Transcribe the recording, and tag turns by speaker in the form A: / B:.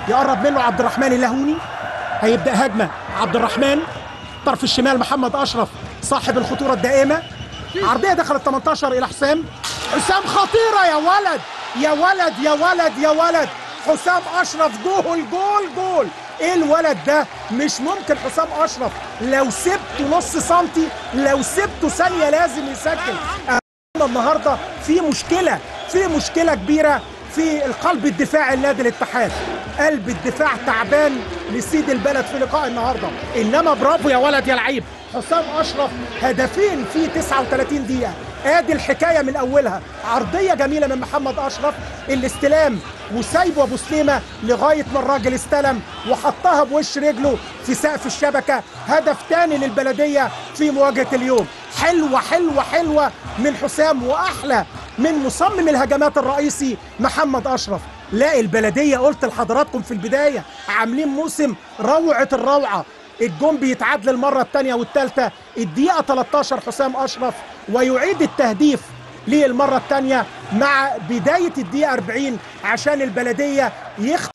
A: يقرب منه عبد الرحمن اللهوني هيبدا هجمه عبد الرحمن طرف الشمال محمد اشرف صاحب الخطوره الدائمه عرضيه دخلت 18 الى حسام حسام خطيره يا ولد يا ولد يا ولد يا ولد حسام اشرف جول جول جول ايه الولد ده مش ممكن حسام اشرف لو سبته نص سنتي لو سبته ثانيه لازم يسجل النهارده في مشكله في مشكله كبيره في القلب الدفاعي النادي الاتحاد قلب الدفاع تعبان لسيد البلد في لقاء النهارده انما برافو يا ولد يا لعيب حسام اشرف هدفين في 39 دقيقه ادي الحكايه من اولها عرضيه جميله من محمد اشرف الاستلام وسايبه ابو سليمه لغايه ما الراجل استلم وحطها بوش رجله في سقف الشبكه هدف تاني للبلديه في مواجهه اليوم حلوه حلوه حلوه من حسام واحلى من مصمم الهجمات الرئيسي محمد اشرف لا البلديه قلت لحضراتكم في البدايه عاملين موسم روعه الروعه الجون بيتعاد للمره الثانيه والثالثه الدقيقه 13 حسام اشرف ويعيد التهديف للمره الثانيه مع بدايه الدقيقه 40 عشان البلديه يختم